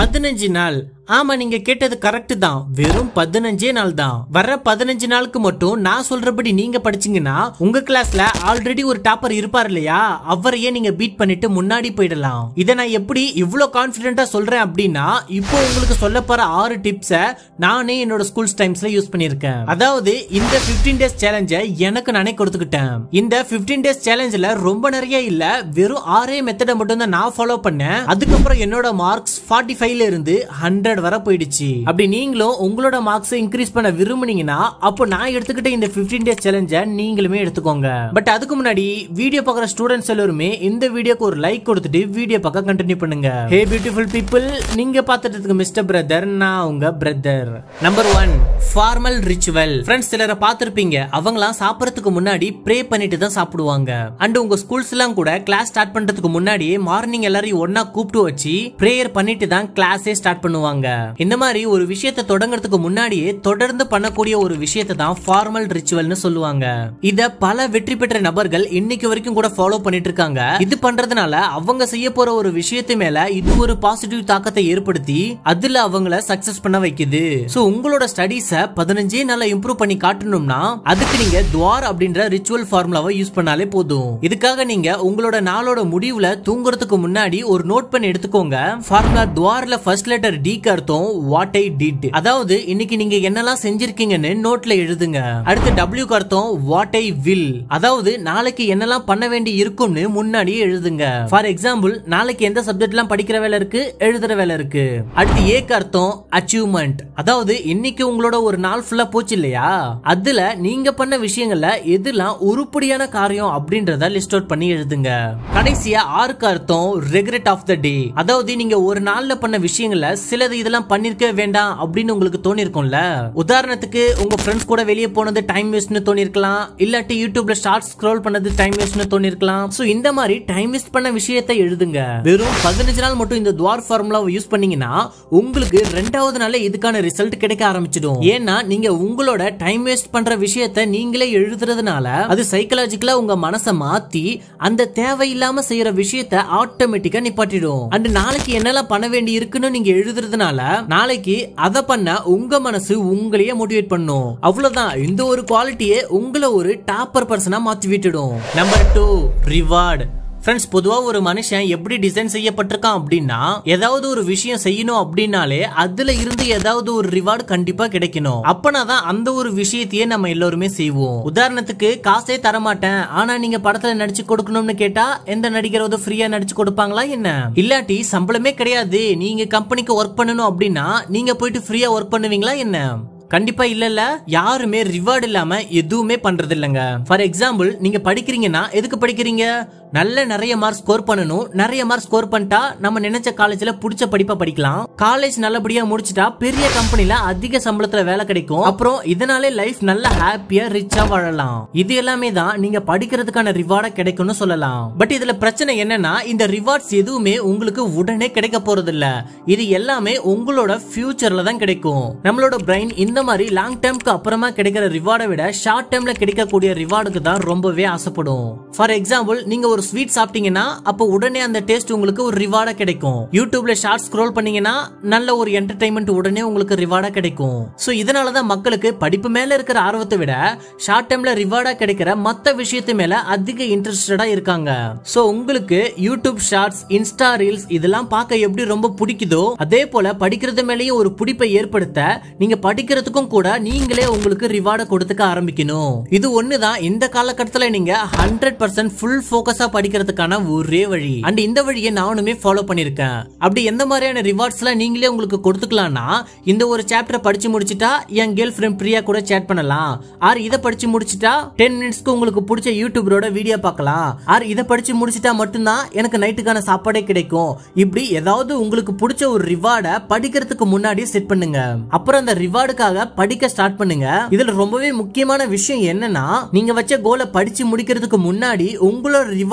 பதினஞ்சு நாள் ஆமா நீங்க கேட்டது கரெக்ட் தான் வெறும் பதினஞ்சே நாள் தான் வர்ற பதினஞ்சு நாளுக்கு மட்டும் நான் சொல்றபடி நீங்க படிச்சீங்கன்னா உங்க கிளாஸ்ல ஆல்ரெடி ஒரு டாப்பர் இருப்பார் இல்லையா அவரையே நீங்க பீட் பண்ணிட்டு முன்னாடி போயிடலாம் இதை நான் எப்படி இவ்ளோ கான்பிடென்ட்டா சொல்றேன் அப்படின்னா இப்போ உங்களுக்கு சொல்ல போற ஆறு டிப்ஸ நானே என்னோட ஸ்கூல்ஸ் டைம்ஸ்ல யூஸ் பண்ணிருக்கேன் அதாவது இந்த 15 டேஸ் சேலஞ்ச எனக்கு நானே கொடுத்துக்கிட்டேன் இந்த 15 டேஸ் சேலஞ்சில் ரொம்ப நிறைய இல்ல வெறும் ஆறே மெத்தடை மட்டும் தான் நான் ஃபாலோ பண்ணேன் அதுக்கப்புறம் என்னோட மார்க்ஸ் 45 ஃபைவ்ல இருந்து ஹண்ட்ரட் வர போயிடுச்சு அப்படி நீங்களும் உங்களோட மார்க்ஸ் இன்க்ரீஸ் பண்ண விரும்புனீங்கன்னா அப்போ நான் எடுத்துக்கிட்ட இந்த 15 டேஸ் சேலஞ்ச நீங்களுமே எடுத்துக்கோங்க பட் அதுக்கு முன்னாடி வீடியோ பார்க்குற ஸ்டூடெண்ட்ஸ் எல்லாருமே இந்த வீடியோக்கு ஒரு லைக் கொடுத்துட்டு வீடியோ பார்க்க கண்டினியூ பண்ணுங்க ஹே பியூட்டிஃபுல் பீப்புள் நீங்க பார்த்துட்டு இருக்க மிஸ்டர் பிரதர் நான் உங்க brother number one formal ritual friends சிலரை பார்த்திருப்பீங்க அவங்களாம் சாப்பிடறதுக்கு முன்னாடி ப்ரே பண்ணிட்டு தான் சாப்பிடுவாங்க அண்ட் உங்க ஸ்கூல்ஸ் எல்லாம் கூட கிளாஸ் ஸ்டார்ட் பண்றதுக்கு முன்னாடியே மார்னிங் எல்லாரையும் ஒண்ணா கூப்பிட்டு வச்சு ப்ரேயர் பண்ணிட்டு தான் கிளாஸே ஸ்டார்ட் பண்ணுவாங்க இந்த மாதிரி ஒரு விஷயத்தை தொடங்குறதுக்கு முன்னாடியே தொடர்ந்து பண்ணக்கூடிய ஒரு விஷயத்தை தான் ஃபார்மல் ரிச்சுவல்னு சொல்லுவாங்க இத பல வெற்றி பெற்ற நபர்கள் இன்னைக்கு வரைக்கும் கூட ஃபாலோ பண்ணிட்டு இருக்காங்க இது பண்றதுனால அவங்க செய்ய போற ஒரு விஷயத்து மேல இது ஒரு பாசிட்டிவ் தாக்கத்தை ஏற்படுத்தி அதுல அவங்கள சக்சஸ் பண்ண வைக்குது சோ உங்களோட ஸ்டடீஸ பதினஞ்சே நாள்ல இம்ப்ரூவ் பண்ணி காட்டணும்னா அதுக்கு நீங்க துவார் அப்படின்ற ரிச்சுவல் ஃபார்முலாவை யூஸ் பண்ணாலே போதும் இதுக்காக நீங்க உங்களோட நாளோட முடிவுல தூங்குறதுக்கு முன்னாடி ஒரு நோட் பண்ணி எடுத்துக்கோங்க ஃபார்முலா துவார்ல ஃபர்ஸ்ட் லெட்டர் டி அர்த்தம் வாட் ஐ டிட் அதாவது இன்னைக்கு நீங்க என்னெல்லாம் செஞ்சிருக்கீங்கன்னு நோட்ல எழுதுங்க அடுத்து டபிள்யூ அர்த்தம் வாட் ஐ வில் அதாவது நாளைக்கு என்னெல்லாம் பண்ண வேண்டி இருக்கும்னு முன்னாடியே எழுதுங்க ஃபார் எக்ஸாம்பிள் நாளைக்கு எந்த சப்ஜெக்ட்லாம் படிக்கிற வேலை இருக்கு எழுதுற வேலை இருக்கு அடுத்து ஏக்கு அர்த்தம் அச்சீவ்மெண்ட் அதாவது இன்னைக்கு உங்களோட ஒரு நாள் ஃபுல்லா போச்சு இல்லையா அதுல நீங்க பண்ண விஷயங்கள்ல எதுலாம் உருப்படியான காரியம் அப்படின்றத லிஸ்ட் அவுட் பண்ணி எழுதுங்க கடைசியா ஆறுக்கு அர்த்தம் ரெக்ரெட் ஆஃப் த டே அதாவது நீங்க ஒரு நாள்ல பண்ண விஷயங்கள்ல சிலது இதெல்லாம் பண்ணிருக்க வேண்டாம் அப்படின்னு உங்களுக்கு தோணி இருக்கும்ல உதாரணத்துக்கு உங்க ஃப்ரெண்ட்ஸ் கூட வெளியே போனது டைம் வேஸ்ட்னு தோணி இருக்கலாம் இல்லாட்டி யூடியூப்ல ஷார்ட் ஸ்க்ரோல் பண்ணது டைம் வேஸ்ட்னு தோணி இருக்கலாம் சோ இந்த மாதிரி டைம் வேஸ்ட் பண்ண விஷயத்தை எழுதுங்க வெறும் பதினஞ்சு நாள் மட்டும் இந்த துவார் ஃபார்முலாவை யூஸ் பண்ணீங்கன்னா உங்களுக்கு ரெண்டாவது நாள்ல இதுக்கான ரிசல்ட் கிடைக்க ஆரம்பிச்சிடும் ஏன்னா நீங்க உங்களோட டைம் வேஸ்ட் பண்ற விஷயத்த நீங்களே எழுதுறதுனால அது சைக்கலாஜிக்கலா உங்க மனசை மாத்தி அந்த தேவையில்லாம செய்யற விஷயத்த ஆட்டோமேட்டிக்கா நிப்பாட்டிடும் அண்ட் நாளைக்கு என்னெல்லாம் பண்ண வேண்டி இருக்குன்னு நீங்க எழுதுறதுனால நாளைக்கு அதை பண்ண உங்க மனசு உங்களையே மோட்டிவேட் பண்ணும் அவ்வளவுதான் இந்த ஒரு குவாலிட்டியே உங்களை ஒரு டாப்பர் பர்சனா மாத்தி விட்டுடும் நம்பர் டூ ரிவார்டு ஃப்ரெண்ட்ஸ் பொதுவா ஒரு மனுஷன் எப்படி டிசைன் செய்யப்பட்டிருக்கான் அப்படின்னா ஏதாவது ஒரு விஷயம் செய்யணும் அப்படின்னாலே அதுல இருந்து ஏதாவது ஒரு ரிவார்டு கண்டிப்பா கிடைக்கணும் அப்பனா தான் அந்த ஒரு விஷயத்தையே நம்ம எல்லாருமே செய்வோம் உதாரணத்துக்கு காசே தரமாட்டேன் ஆனா நீங்க படத்துல நடிச்சு கொடுக்கணும்னு கேட்டா எந்த நடிகராவது ஃப்ரீயா நடிச்சு கொடுப்பாங்களா என்ன இல்லாட்டி சம்பளமே கிடையாது நீங்க கம்பெனிக்கு ஒர்க் பண்ணணும் அப்படின்னா நீங்க போயிட்டு ஃப்ரீயா ஒர்க் பண்ணுவீங்களா என்ன கண்டிப்பா இல்லல்ல யாருமே ரிவார்டு இல்லாம எதுவுமே பண்றது இல்லைங்க ஃபார் எக்ஸாம்பிள் நீங்க படிக்கிறீங்கன்னா எதுக்கு படிக்கிறீங்க நல்ல நிறைய மார்க் ஸ்கோர் பண்ணணும் நிறைய மார்க் ஸ்கோர் பண்ணிட்டா நம்ம நினைச்ச காலேஜ்ல பிடிச்ச படிப்பா படிக்கலாம் காலேஜ் நல்லபடியா முடிச்சிட்டா பெரிய கம்பெனில அதிக சம்பளத்துல வேலை கிடைக்கும் அப்புறம் இதனாலே லைஃப் நல்ல ஹாப்பியா ரிச்சா வாழலாம் இது எல்லாமே தான் நீங்க படிக்கிறதுக்கான ரிவார்டா கிடைக்கும்னு சொல்லலாம் பட் இதுல பிரச்சனை என்னன்னா இந்த ரிவார்ட்ஸ் எதுவுமே உங்களுக்கு உடனே கிடைக்க போறது இல்ல இது எல்லாமே உங்களோட ஃபியூச்சர்ல தான் கிடைக்கும் நம்மளோட பிரெயின் இந்த மாதிரி லாங் டேர்ம்க்கு அப்புறமா கிடைக்கிற ரிவார்டை விட ஷார்ட் டைம்ல கிடைக்கக்கூடிய ரிவார்டுக்கு தான் ரொம்பவே ஆசைப்படும் ஃபார் எக்ஸாம்பிள் நீங்க ஒரு ஸ்வீட் சாப்பிட்டீங்கன்னா அப்போ உடனே அந்த டேஸ்ட் உங்களுக்கு ஒரு ரிவார்டா கிடைக்கும் யூடியூப்ல ஷார்ட் ஸ்க்ரோல் பண்ணீங்கன்னா நல்ல ஒரு என்டர்டைன்மெண்ட் உடனே உங்களுக்கு ரிவார்டா கிடைக்கும் சோ இதனால தான் மக்களுக்கு படிப்பு மேல இருக்கிற ஆர்வத்தை விட ஷார்ட் டைம்ல ரிவார்டா கிடைக்கிற மத்த விஷயத்து மேல அதிக இன்ட்ரெஸ்டடா இருக்காங்க சோ உங்களுக்கு யூடியூப் ஷார்ட்ஸ் இன்ஸ்டா ரீல்ஸ் இதெல்லாம் பார்க்க எப்படி ரொம்ப பிடிக்குதோ அதே போல படிக்கிறது மேலேயும் ஒரு பிடிப்பை ஏற்படுத்த நீங்க படிக்கிறதுக்கும் கூட நீங்களே உங்களுக்கு ரிவார்டை கொடுத்துக்க ஆரம்பிக்கணும் இது ஒண்ணுதான் இந்த காலகட்டத்துல நீங்க ஹண்ட்ரட் பர்சன்ட் ஃபுல் ஃபோக்கஸா படிக்கிறதுக்கான ஒரே வழி அண்ட் இந்த வழியை நானுமே ஃபாலோ பண்ணிருக்கேன் அப்படி எந்த மாதிரியான ரிவார்ட்ஸ்லாம் நீங்களே உங்களுக்கு கொடுத்துக்கலாம்னா இந்த ஒரு சாப்டரை படிச்சு முடிச்சிட்டா என் கேர்ள் ஃப்ரெண்ட் பிரியா கூட சேட் பண்ணலாம் ஆர் இதை படிச்சு முடிச்சிட்டா டென் மினிட்ஸ்க்கு உங்களுக்கு பிடிச்ச யூடியூபரோட வீடியோ பார்க்கலாம் ஆர் இதை படிச்சு முடிச்சிட்டா மட்டும்தான் எனக்கு நைட்டுக்கான சாப்பாடே கிடைக்கும் இப்படி ஏதாவது உங்களுக்கு பிடிச்ச ஒரு ரிவார்டை படிக்கிறதுக்கு முன்னாடி செட் பண்ணுங்க அப்புறம் அந்த ரிவார்டுக்காக படிக்க ஸ்டார்ட் பண்ணுங்க இதுல ரொம்பவே முக்கியமான விஷயம் என்னன்னா நீங்க வச்ச கோலை படிச்சு முடிக்கிறதுக்கு முன்னாடி உங்களோட ரிவார்டு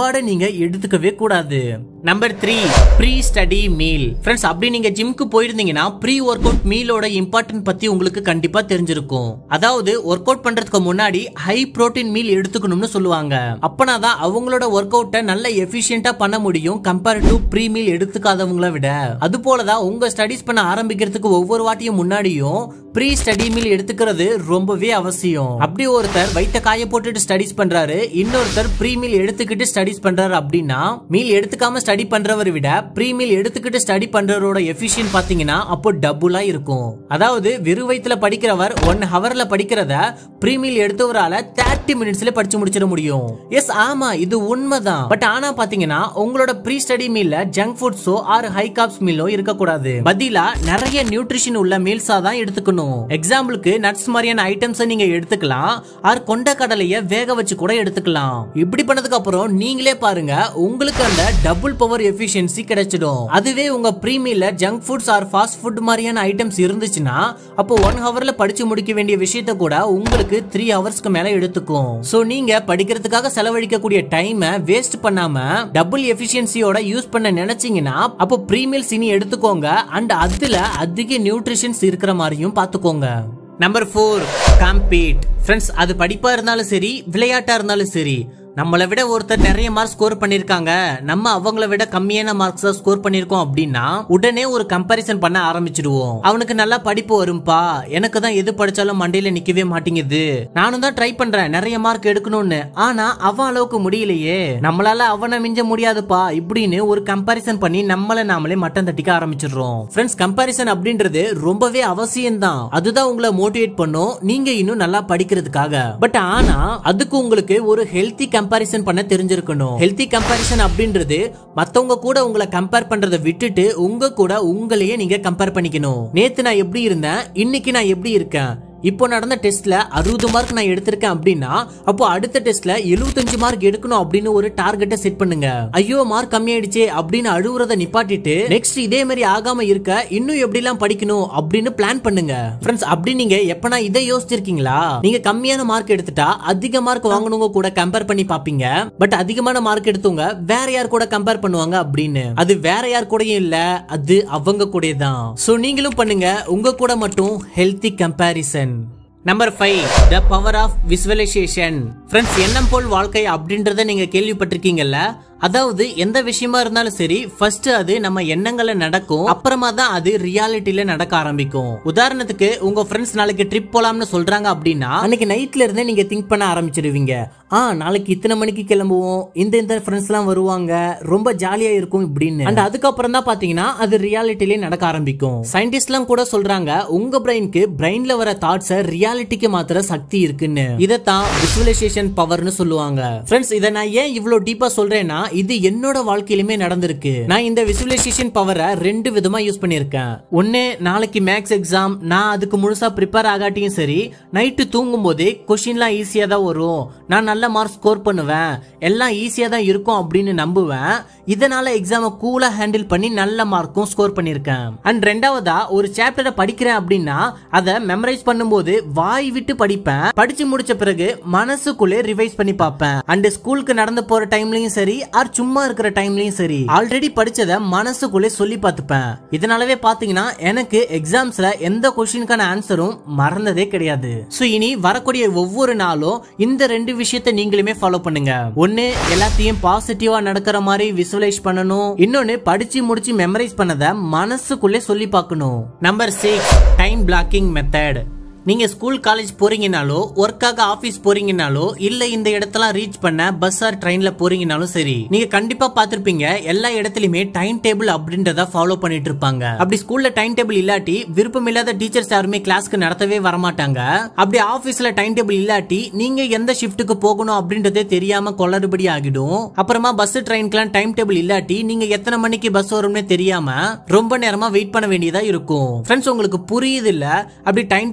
சாப்பாடை நீங்க எடுத்துக்கவே கூடாது number three pre study meal friends அப்படி நீங்க ஜிம்க்கு போயிருந்தீங்கன்னா ப்ரீ ஒர்க் அவுட் மீலோட இம்பார்ட்டன்ட் பத்தி உங்களுக்கு கண்டிப்பா தெரிஞ்சிருக்கும் அதாவது ஒர்க் அவுட் பண்றதுக்கு முன்னாடி ஹை புரோட்டீன் மீல் எடுத்துக்கணும்னு சொல்லுவாங்க அப்பனா தான் அவங்களோட ஒர்க் அவுட்டை நல்ல எஃபிஷியன்ட்டா பண்ண முடியும் கம்பேர் டு ப்ரீ மீல் எடுத்துக்காதவங்கள விட அது போலதான் உங்க ஸ்டடிஸ் பண்ண ஆரம்பிக்கிறதுக்கு ஒவ்வொரு வாட்டியும் முன்னாடியும் ப்ரீ ஸ்டடி மீல் எடுத்துக்கிறது ரொம்பவே அவசியம் அப்படி ஒருத்தர் வயித்த காய போட்டுட்டு ஸ்டடிஸ் பண்றாரு இன்னொருத்தர் ப்ரீ மீல் எடுத்துக்கிட்டு ஸ்டடிஸ் பண்றாரு அப்படின்னா மீல் எடுத்துக்காம ஸ்டடி பண்றவரை விட ப்ரீ மீல் எடுத்துக்கிட்டு ஸ்டடி பண்றவரோட எஃபிஷியன்ட் பாத்தீங்கன்னா அப்போ டபுளா இருக்கும் அதாவது வெறு வயித்துல படிக்கிறவர் ஒன் ஹவர்ல படிக்கிறத ப்ரீ மீல் எடுத்தவரால தேர்ட்டி மினிட்ஸ்ல படிச்சு முடிச்சிட முடியும் எஸ் ஆமா இது உண்மைதான் பட் ஆனா பாத்தீங்கன்னா உங்களோட ப்ரீ ஸ்டடி மீல்ல ஜங்க் ஃபுட்ஸோ ஆர் ஹை காப்ஸ் மீலோ இருக்கக்கூடாது பதிலா நிறைய நியூட்ரிஷன் உள்ள மீல்ஸா தான் எடுத்துக்கணும் எக்ஸாம்பிளுக்கு நட்ஸ் மாதிரியான ஐட்டம்ஸ் நீங்க எடுத்துக்கலாம் ஆர் கொண்ட கடலைய வேக வச்சு கூட எடுத்துக்கலாம் இப்படி பண்ணதுக்கு அப்புறம் நீங்களே பாருங்க உங்களுக்கு அந்த டபுள் பவர் எஃபிஷியன்சி கிடைச்சிடும் அதுவே உங்க ப்ரீமியில junk foods or fast food மாதிரியான ஐட்டம்ஸ் இருந்துச்சுன்னா அப்போ ஒன் ஹவர்ல படிச்சு முடிக்க வேண்டிய விஷயத்த கூட உங்களுக்கு த்ரீ ஹவர்ஸ்க்கு மேல எடுத்துக்கும் சோ நீங்க படிக்கிறதுக்காக செலவழிக்கக்கூடிய டைமை வேஸ்ட் பண்ணாம டபுள் எஃபிஷியன்சியோட யூஸ் பண்ண நினைச்சீங்கன்னா அப்போ ப்ரீமியல் சினி எடுத்துக்கோங்க அண்ட் அதுல அதிக நியூட்ரிஷன்ஸ் இருக்கிற மாதிரியும் பார்த்துக்கோங்க நம்பர் ஃபோர் காம்பீட் ஃப்ரெண்ட்ஸ் அது படிப்பா இருந்தாலும் சரி விளையாட்டா இருந்தாலும் சரி நம்மளை விட ஒருத்தர் நிறைய மார்க் ஸ்கோர் பண்ணிருக்காங்க நம்ம அவங்கள விட கம்மியான மார்க்ஸ் தான் ஸ்கோர் பண்ணிருக்கோம் அப்படின்னா உடனே ஒரு கம்பாரிசன் பண்ண ஆரம்பிச்சிடுவோம் அவனுக்கு நல்லா படிப்பு வரும்பா எனக்கு தான் எது படிச்சாலும் மண்டையில நிக்கவே மாட்டேங்குது நானும் தான் ட்ரை பண்றேன் நிறைய மார்க் எடுக்கணும்னு ஆனா அவன் அளவுக்கு முடியலையே நம்மளால அவனை மிஞ்ச முடியாதுப்பா இப்படின்னு ஒரு கம்பாரிசன் பண்ணி நம்மள நாமளே மட்டம் தட்டிக்க ஆரம்பிச்சிடுறோம் ஃப்ரெண்ட்ஸ் கம்பாரிசன் அப்படின்றது ரொம்பவே அவசியம் தான் அதுதான் உங்களை மோட்டிவேட் பண்ணும் நீங்க இன்னும் நல்லா படிக்கிறதுக்காக பட் ஆனா அதுக்கு உங்களுக்கு ஒரு ஹெல்த்தி கம்பாரிசன் பண்ண தெரிஞ்சிருக்கணும் ஹெல்த்தி கம்பாரிசன் அப்படின்றது மத்தவங்க கூட உங்களை கம்பேர் பண்றதை விட்டுட்டு உங்க கூட உங்களையே நீங்க கம்பேர் பண்ணிக்கணும் நேத்து நான் எப்படி இருந்தேன் இன்னைக்கு நான் எப்படி இருக்கேன் இப்போ நடந்த டெஸ்ட்ல அறுபது மார்க் நான் எடுத்திருக்கேன் அப்படின்னா அப்போ அடுத்த டெஸ்ட்ல 75 மார்க் எடுக்கணும் அப்படின்னு ஒரு டார்கெட்டை செட் பண்ணுங்க ஐயோ மார்க் கம்மியாயிடுச்சே அப்படின்னு அழுவுறத நிப்பாட்டிட்டு நெக்ஸ்ட் இதே மாதிரி ஆகாம இருக்க இன்னும் எப்படிலாம் படிக்கணும் அப்படின்னு பிளான் பண்ணுங்க ஃப்ரெண்ட்ஸ் அப்படி நீங்க எப்பனா இதை யோசிச்சிருக்கீங்களா நீங்க கம்மியான மார்க் எடுத்துட்டா அதிக மார்க் வாங்கணுங்க கூட கம்பேர் பண்ணி பாப்பீங்க பட் அதிகமான மார்க் எடுத்தவங்க வேற யார் கூட கம்பேர் பண்ணுவாங்க அப்படின்னு அது வேற யார் கூடயும் இல்ல அது அவங்க கூட தான் சோ நீங்களும் பண்ணுங்க உங்க கூட மட்டும் healthy comparison number five the power of visualisation friends எண்ணம் போல் வாழ்க்கை அப்படின்றத நீங்க கேள்விப்பட்டிருக்கீங்கல்ல அதாவது எந்த விஷயமா இருந்தாலும் சரி ஃபர்ஸ்ட் அது நம்ம எண்ணங்கள்ல நடக்கும் அப்புறமா தான் அது ரியாலிட்டியில நடக்க ஆரம்பிக்கும் உதாரணத்துக்கு உங்க ஃப்ரெண்ட்ஸ் நாளைக்கு ட்ரிப் போலாம்னு சொல்றாங்க அப்படின்னா அன்னைக்கு நைட்ல இருந்தே நீங்க திங்க் பண்ண ஆரம்பிச்சிடுவீங்க ஆ நாளைக்கு இத்தனை மணிக்கு கிளம்புவோம் இந்த இந்த ஃப்ரெண்ட்ஸ் எல்லாம் வருவாங்க ரொம்ப ஜாலியா இருக்கும் இப்படின்னு அண்ட் அதுக்கப்புறம் தான் பாத்தீங்கன்னா அது ரியாலிட்டிலே நடக்க ஆரம்பிக்கும் சயின்டிஸ்ட்லாம் கூட சொல்றாங்க உங்க பிரெயினுக்கு பிரெயின்ல வர தாட்ஸை ரியாலிட்டிக்கு மாத்திர சக்தி இருக்குன்னு இதைத்தான் விசுவலைசேஷன் பவர்னு சொல்லுவாங்க ஃப்ரெண்ட்ஸ் இதை நான் ஏன் இவ்வளவு டீப்பா சொல்றேன்னா இது என்னோட வாழ்க்கையிலுமே நடந்திருக்கு நான் இந்த விசுவலைசேஷன் பவரை ரெண்டு விதமா யூஸ் பண்ணிருக்கேன் ஒன்னு நாளைக்கு மேக்ஸ் எக்ஸாம் நான் அதுக்கு முழுசா ப்ரிப்பேர் ஆகாட்டியும் சரி நைட்டு தூங்கும் போதே கொஸ்டின்லாம் ஈஸியா தான் வரும் நான் நல்ல மார்க் ஸ்கோர் பண்ணுவேன் எல்லாம் ஈஸியா தான் இருக்கும் அப்படின்னு நம்புவேன் இதனால எக்ஸாமை கூலா ஹேண்டில் பண்ணி நல்ல மார்க்கும் ஸ்கோர் பண்ணிருக்கேன் அண்ட் ரெண்டாவதா ஒரு சாப்டரை படிக்கிறேன் அப்படின்னா அதை மெமரைஸ் பண்ணும்போது வாய் விட்டு படிப்பேன் படிச்சு முடிச்ச பிறகு மனசுக்குள்ளே ரிவைஸ் பண்ணி பார்ப்பேன் அண்ட் ஸ்கூலுக்கு நடந்து போற டைம்லயும் சரி ஆர் சும்மா இருக்கிற டைம்லயும் சரி ஆல்ரெடி படிச்சத மனசுக்குள்ளே சொல்லி பார்த்துப்பேன் இதனாலவே பாத்தீங்கன்னா எனக்கு எக்ஸாம்ஸ்ல எந்த கொஸ்டினுக்கான ஆன்சரும் மறந்ததே கிடையாது சோ இனி வரக்கூடிய ஒவ்வொரு நாளும் இந்த ரெண்டு விஷயத்தை நீங்களுமே ஃபாலோ பண்ணுங்க ஒன்னு எல்லாத்தையும் பாசிட்டிவா நடக்கிற மாதிரி விசுவலைஸ் பண்ணணும் இன்னொன்னு படிச்சு முடிச்சு மெமரைஸ் பண்ணத மனசுக்குள்ளே சொல்லி பார்க்கணும் number six time blocking method நீங்க ஸ்கூல் காலேஜ் போறீங்கனாலோ ஒர்க்காக ஆபீஸ் போறீங்கனாலோ இல்ல இந்த இடத்தெல்லாம் ரீச் பண்ண பஸ் ஆர் ட்ரெயின்ல போறீங்கனாலும் சரி நீங்க கண்டிப்பா பார்த்திருப்பீங்க எல்லா இடத்துலயுமே டைம் டேபிள் அப்படின்றத ஃபாலோ பண்ணிட்டு இருப்பாங்க அப்படி ஸ்கூல்ல டைம் டேபிள் இல்லாட்டி விருப்பம் இல்லாத டீச்சர்ஸ் யாருமே கிளாஸ்க்கு நடத்தவே வரமாட்டாங்க அப்படி ஆபீஸ்ல டைம் டேபிள் இல்லாட்டி நீங்க எந்த ஷிஃப்ட்டுக்கு போகணும் அப்படின்றதே தெரியாம கொளறுபடி ஆகிடும் அப்புறமா பஸ் ட்ரெயின்க்குலாம் டைம் டேபிள் இல்லாட்டி நீங்க எத்தனை மணிக்கு பஸ் வரும்னே தெரியாம ரொம்ப நேரமா வெயிட் பண்ண வேண்டியதா இருக்கும் ஃப்ரெண்ட்ஸ் உங்களுக்கு புரியுது இல்ல அப்படி டைம் டேபிள் இல்லாட்டி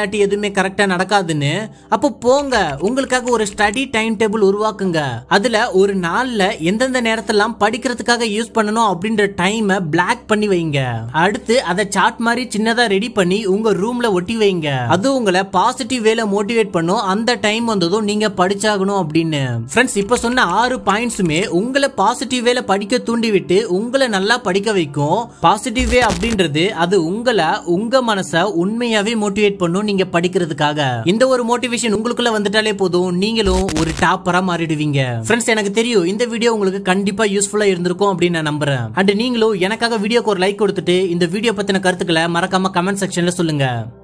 இல்லாட்டி எதுவுமே கரெக்டா நடக்காதுன்னு அப்போ போங்க உங்களுக்காக ஒரு ஸ்டடி டைம் டேபிள் உருவாக்குங்க அதுல ஒரு நாள்ல எந்தெந்த நேரத்தெல்லாம் படிக்கிறதுக்காக யூஸ் பண்ணணும் அப்படின்ற டைமை பிளாக் பண்ணி வைங்க அடுத்து அதை சார்ட் மாதிரி சின்னதா ரெடி பண்ணி உங்க ரூம்ல ஒட்டி வைங்க அது உங்களை பாசிட்டிவ் வேல மோட்டிவேட் பண்ணும் அந்த டைம் வந்ததும் நீங்க படிச்சாகணும் அப்படின்னு ஃப்ரெண்ட்ஸ் இப்ப சொன்ன ஆறு பாயிண்ட்ஸுமே உங்களை பாசிட்டிவ் வேல படிக்க தூண்டி விட்டு உங்களை நல்லா படிக்க வைக்கும் பாசிட்டிவ் வே அப்படின்றது அது உங்களை உங்க மனச உண்மையாவே மோட்டிவேட் பண்ணும் நீங்க படிக்கிறதுக்காக இந்த ஒரு மோட்டிவேஷன் உங்களுக்குள்ள வந்துட்டாலே போதும் நீங்களும் ஒரு டாப்பரா மாறிடுவீங்க ஃப்ரெண்ட்ஸ் எனக்கு தெரியும் இந்த வீடியோ உங்களுக்கு கண்டிப்பா யூஸ்ஃபுல்லா இருந்திருக்கும் அப்படின்னு நான் நம்புறேன் அண்ட் நீங்களும் எனக்காக வீடியோக்கு ஒரு லைக் கொடுத்துட்டு இந்த வீடியோ பத்தின கருத்துக்களை மறக்காம கமெண்ட் செக்ஷன்ல சொல்லுங்க